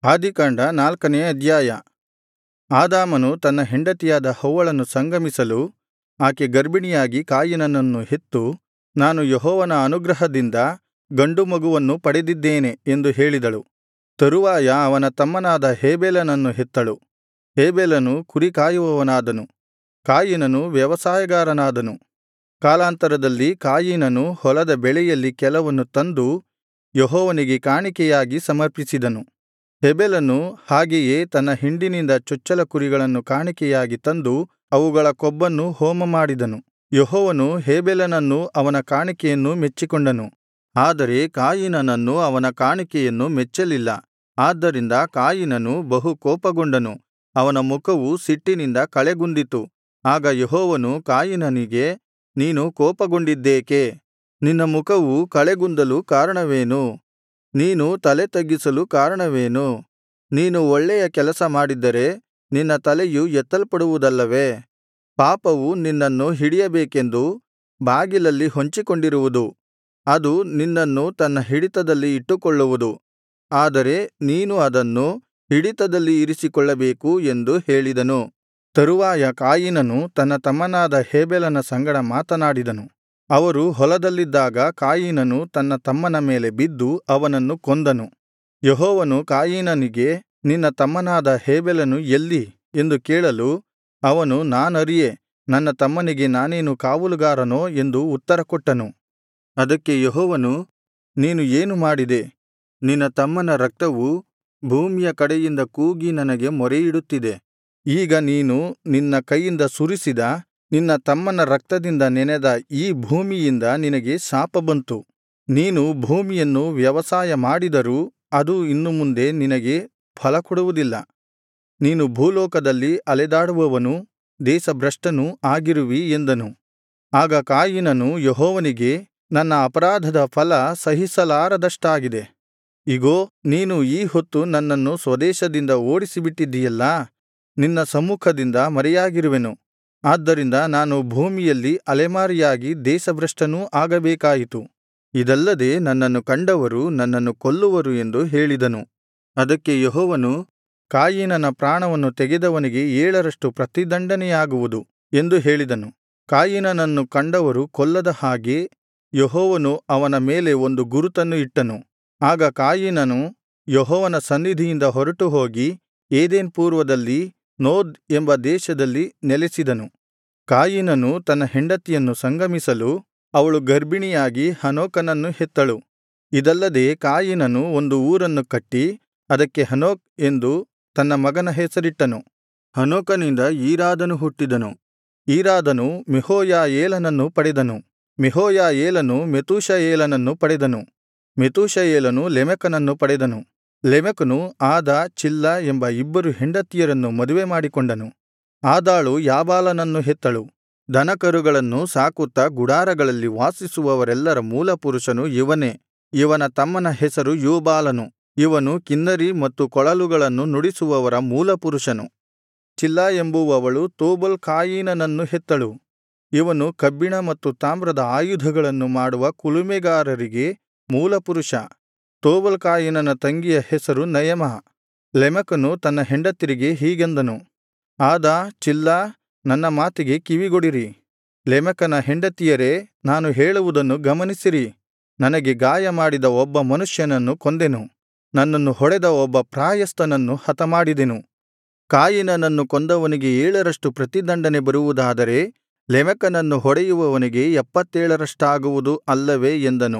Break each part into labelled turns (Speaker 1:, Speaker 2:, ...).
Speaker 1: ಆದಿಕಾಂಡ ನಾಲ್ಕನೇ ಅಧ್ಯಾಯ ಆದಾಮನು ತನ್ನ ಹೆಂಡತಿಯಾದ ಹವ್ವಳನ್ನು ಸಂಗಮಿಸಲು ಆಕೆ ಗರ್ಭಿಣಿಯಾಗಿ ಕಾಯಿನನನ್ನು ಹೆತ್ತು ನಾನು ಯೆಹೋವನ ಅನುಗ್ರಹದಿಂದ ಗಂಡು ಮಗುವನ್ನು ಪಡೆದಿದ್ದೇನೆ ಎಂದು ಹೇಳಿದಳು ತರುವಾಯ ಅವನ ತಮ್ಮನಾದ ಹೇಬೆಲನನ್ನು ಹೆತ್ತಳು ಹೇಬೆಲನು ಕುರಿಕಾಯುವವನಾದನು ಕಾಯಿನನು ವ್ಯವಸಾಯಗಾರನಾದನು ಕಾಲಾಂತರದಲ್ಲಿ ಕಾಯಿನನು ಹೊಲದ ಬೆಳೆಯಲ್ಲಿ ಕೆಲವನ್ನು ತಂದು ಯೆಹೋವನಿಗೆ ಕಾಣಿಕೆಯಾಗಿ ಸಮರ್ಪಿಸಿದನು ಹೇಬೆಲನು ಹಾಗೆಯೇ ತನ್ನ ಹಿಂಡಿನಿಂದ ಚೊಚ್ಚಲ ಕುರಿಗಳನ್ನು ಕಾಣಿಕೆಯಾಗಿ ತಂದು ಅವುಗಳ ಕೊಬ್ಬನ್ನು ಹೋಮಮಾಡಿದನು ಯೆಹೋವನು ಹೇಬೆಲನನ್ನೂ ಅವನ ಕಾಣಿಕೆಯನ್ನೂ ಮೆಚ್ಚಿಕೊಂಡನು ಆದರೆ ಕಾಯಿನನನ್ನು ಅವನ ಕಾಣಿಕೆಯನ್ನು ಮೆಚ್ಚಲಿಲ್ಲ ಆದ್ದರಿಂದ ಕಾಯಿನನು ಬಹು ಕೋಪಗೊಂಡನು ಅವನ ಮುಖವು ಸಿಟ್ಟಿನಿಂದ ಕಳೆಗುಂದಿತು ಆಗ ಯೆಹೋವನು ಕಾಯಿನನಿಗೆ ನೀನು ಕೋಪಗೊಂಡಿದ್ದೇಕೆ ನಿನ್ನ ಮುಖವು ಕಳೆಗುಂದಲು ಕಾರಣವೇನು ನೀನು ತಲೆ ತಗ್ಗಿಸಲು ಕಾರಣವೇನು ನೀನು ಒಳ್ಳೆಯ ಕೆಲಸ ಮಾಡಿದ್ದರೆ ನಿನ್ನ ತಲೆಯು ಎತ್ತಲ್ಪಡುವುದಲ್ಲವೇ ಪಾಪವು ನಿನ್ನನ್ನು ಹಿಡಿಯಬೇಕೆಂದು ಬಾಗಿಲಲ್ಲಿ ಹೊಂಚಿಕೊಂಡಿರುವುದು ಅದು ನಿನ್ನನ್ನು ತನ್ನ ಹಿಡಿತದಲ್ಲಿ ಇಟ್ಟುಕೊಳ್ಳುವುದು ಆದರೆ ನೀನು ಅದನ್ನು ಹಿಡಿತದಲ್ಲಿ ಇರಿಸಿಕೊಳ್ಳಬೇಕು ಎಂದು ಹೇಳಿದನು ತರುವಾಯ ಕಾಯಿನನು ತನ್ನ ತಮ್ಮನಾದ ಹೇಬೆಲನ ಸಂಗಡ ಮಾತನಾಡಿದನು ಅವರು ಹೊಲದಲ್ಲಿದ್ದಾಗ ಕಾಯಿನನು ತನ್ನ ತಮ್ಮನ ಮೇಲೆ ಬಿದ್ದು ಅವನನ್ನು ಕೊಂದನು ಯೆಹೋವನು ಕಾಯಿನನಿಗೆ ನಿನ್ನ ತಮ್ಮನಾದ ಹೇಬೆಲನು ಎಲ್ಲಿ ಎಂದು ಕೇಳಲು ಅವನು ನಾನರಿಯೆ ನನ್ನ ತಮ್ಮನಿಗೆ ನಾನೇನು ಕಾವಲುಗಾರನೋ ಎಂದು ಉತ್ತರಕೊಟ್ಟನು ಅದಕ್ಕೆ ಯೆಹೋವನು ನೀನು ಏನು ಮಾಡಿದೆ ನಿನ್ನ ತಮ್ಮನ ರಕ್ತವು ಭೂಮಿಯ ಕಡೆಯಿಂದ ಕೂಗಿ ನನಗೆ ಮೊರೆಯಿಡುತ್ತಿದೆ ಈಗ ನೀನು ನಿನ್ನ ಕೈಯಿಂದ ಸುರಿಸಿದ ನಿನ್ನ ತಮ್ಮನ ರಕ್ತದಿಂದ ನೆನೆದ ಈ ಭೂಮಿಯಿಂದ ನಿನಗೆ ಶಾಪ ಬಂತು ನೀನು ಭೂಮಿಯನ್ನು ವ್ಯವಸಾಯ ಮಾಡಿದರೂ ಅದು ಇನ್ನು ಮುಂದೆ ನಿನಗೆ ಫಲಕೊಡುವುದಿಲ್ಲ ನೀನು ಭೂಲೋಕದಲ್ಲಿ ಅಲೆದಾಡುವವನೂ ದೇಶಭ್ರಷ್ಟನೂ ಆಗಿರುವಿ ಎಂದನು ಆಗ ಕಾಯಿನನು ಯೆಹೋವನಿಗೆ ನನ್ನ ಅಪರಾಧದ ಫಲ ಸಹಿಸಲಾರದಷ್ಟಾಗಿದೆ ಇಗೋ ನೀನು ಈ ಹೊತ್ತು ನನ್ನನ್ನು ಸ್ವದೇಶದಿಂದ ಓಡಿಸಿಬಿಟ್ಟಿದ್ದೀಯಲ್ಲಾ ನಿನ್ನ ಸಮ್ಮುಖದಿಂದ ಮರೆಯಾಗಿರುವೆನು ಆದ್ದರಿಂದ ನಾನು ಭೂಮಿಯಲ್ಲಿ ಅಲೆಮಾರಿಯಾಗಿ ದೇಶಭ್ರಷ್ಟನೂ ಆಗಬೇಕಾಯಿತು ಇದಲ್ಲದೆ ನನ್ನನ್ನು ಕಂಡವರು ನನ್ನನ್ನು ಕೊಲ್ಲುವರು ಎಂದು ಹೇಳಿದನು ಅದಕ್ಕೆ ಯೆಹೋವನು ಕಾಯಿನನ ಪ್ರಾಣವನ್ನು ತೆಗೆದವನಿಗೆ ಏಳರಷ್ಟು ಪ್ರತಿದಂಡನೆಯಾಗುವುದು ಎಂದು ಹೇಳಿದನು ಕಾಯಿನನನ್ನು ಕಂಡವರು ಕೊಲ್ಲದ ಹಾಗೆ ಯೆಹೋವನು ಅವನ ಮೇಲೆ ಒಂದು ಗುರುತನ್ನು ಇಟ್ಟನು ಆಗ ಕಾಯಿನನು ಯೆಹೋವನ ಸನ್ನಿಧಿಯಿಂದ ಹೊರಟು ಹೋಗಿ ಏದೆನ್ ಪೂರ್ವದಲ್ಲಿ ನೋದ್ ಎಂಬ ದೇಶದಲ್ಲಿ ನೆಲೆಸಿದನು ಕಾಯಿನನು ತನ್ನ ಹೆಂಡತಿಯನ್ನು ಸಂಗಮಿಸಲು ಅವಳು ಗರ್ಭಿಣಿಯಾಗಿ ಹನೋಕನನ್ನು ಹೆತ್ತಳು ಇದಲ್ಲದೆ ಕಾಯಿನನು ಒಂದು ಊರನ್ನು ಕಟ್ಟಿ ಅದಕ್ಕೆ ಹನೋಕ್ ಎಂದು ತನ್ನ ಮಗನ ಹೆಸರಿಟ್ಟನು ಹನೋಕನಿಂದ ಈರಾದನು ಹುಟ್ಟಿದನು ಈರಾದನು ಮೆಹೂಯಾಯೇಲನನ್ನು ಪಡೆದನು ಮೆಹೂಯಾಯೇಲನು ಮೆತೂಷಾಯೇಲನನ್ನು ಪಡೆದನು ಮೆತೂಷಾಯೇಲನು ಲೆಮೆಕನನ್ನು ಪಡೆದನು ಲೆಮೆಕನು ಆದಾ ಚಿಲ್ಲ ಎಂಬ ಇಬ್ಬರು ಹೆಂಡತಿಯರನ್ನು ಮದುವೆ ಮಾಡಿಕೊಂಡನು ಆದಾಳು ಯಾಬಾಲನನ್ನು ಹೆತ್ತಳು ದನಕರುಗಳನ್ನು ಸಾಕುತ್ತಾ ಗುಡಾರಗಳಲ್ಲಿ ವಾಸಿಸುವವರೆಲ್ಲರ ಮೂಲಪುರುಷನು ಇವನೇ ಇವನ ತಮ್ಮನ ಹೆಸರು ಯೂಬಾಲನು ಇವನು ಕಿನ್ನರಿ ಮತ್ತು ಕೊಳಲುಗಳನ್ನು ನುಡಿಸುವವರ ಮೂಲಪುರುಷನು ಚಿಲ್ಲಾ ಎಂಬುವವಳು ತೂಬಲ್ ಕಾಯಿನನನ್ನು ಹೆತ್ತಳು ಇವನು ಕಬ್ಬಿಣ ಮತ್ತು ತಾಮ್ರದ ಆಯುಧಗಳನ್ನು ಮಾಡುವ ಕುಲುಮೆಗಾರರಿಗೆ ಮೂಲಪುರುಷ ತೂಬಲ್ ಕಾಯಿನನ ತಂಗಿಯ ಹೆಸರು ನಯಮ ಲೆಮೆಕನು ತನ್ನ ಹೆಂಡತಿರಿಗೆ ಹೀಗೆಂದನು ಆದಾ ಚಿಲ್ಲಾ ನನ್ನ ಮಾತಿಗೆ ಕಿವಿಗೊಡಿರಿ ಲೆಮೆಕನ ಹೆಂಡತಿಯರೇ ನಾನು ಹೇಳುವುದನ್ನು ಗಮನಿಸಿರಿ ನನಗೆ ಗಾಯ ಮಾಡಿದ ಒಬ್ಬ ಮನುಷ್ಯನನ್ನು ಕೊಂದೆನು ನನ್ನನ್ನು ಹೊಡೆದ ಒಬ್ಬ ಪ್ರಾಯಸ್ಥನನ್ನು ಹತಮಾಡಿದೆನು ಕಾಯಿನನನ್ನು ಕೊಂದವನಿಗೆ ಏಳರಷ್ಟು ಪ್ರತಿದಂಡನೆ ಬರುವುದಾದರೆ ಲೆಮೆಕನನ್ನು ಹೊಡೆಯುವವನಿಗೆ ಎಪ್ಪತ್ತೇಳರಷ್ಟಾಗುವುದು ಅಲ್ಲವೇ ಎಂದನು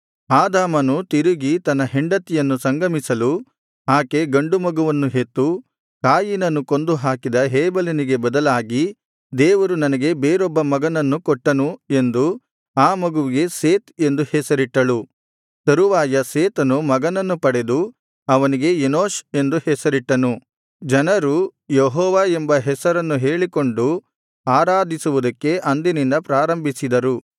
Speaker 1: ಆದಾಮನು ತಿರುಗಿ ತನ್ನ ಹೆಂಡತಿಯನ್ನು ಸಂಗಮಿಸಲು ಆಕೆ ಗಂಡು ಮಗುವನ್ನು ಹೆತ್ತು ಕಾಯಿನನು ಕೊಂದು ಹಾಕಿದ ಹೇಬೆಲನಿಗೆ ಬದಲಾಗಿ ದೇವರು ನನಗೆ ಬೇರೊಬ್ಬ ಮಗನನ್ನು ಕೊಟ್ಟನು ಎಂದು ಆ ಮಗುವಿಗೆ ಸೇತ್ ಎಂದು ಹೆಸರಿಟ್ಟಳು ತರುವಾಯ ಸೇತನು ಮಗನನ್ನು ಪಡೆದು ಅವನಿಗೆ ಎನೋಷ್ ಎಂದು ಹೆಸರಿಟ್ಟನು ಜನರು ಯೆಹೋವ ಎಂಬ ಹೆಸರನ್ನು ಹೇಳಿಕೊಂಡು ಆರಾಧಿಸುವುದಕ್ಕೆ ಅಂದಿನಿಂದ ಪ್ರಾರಂಭಿಸಿದರು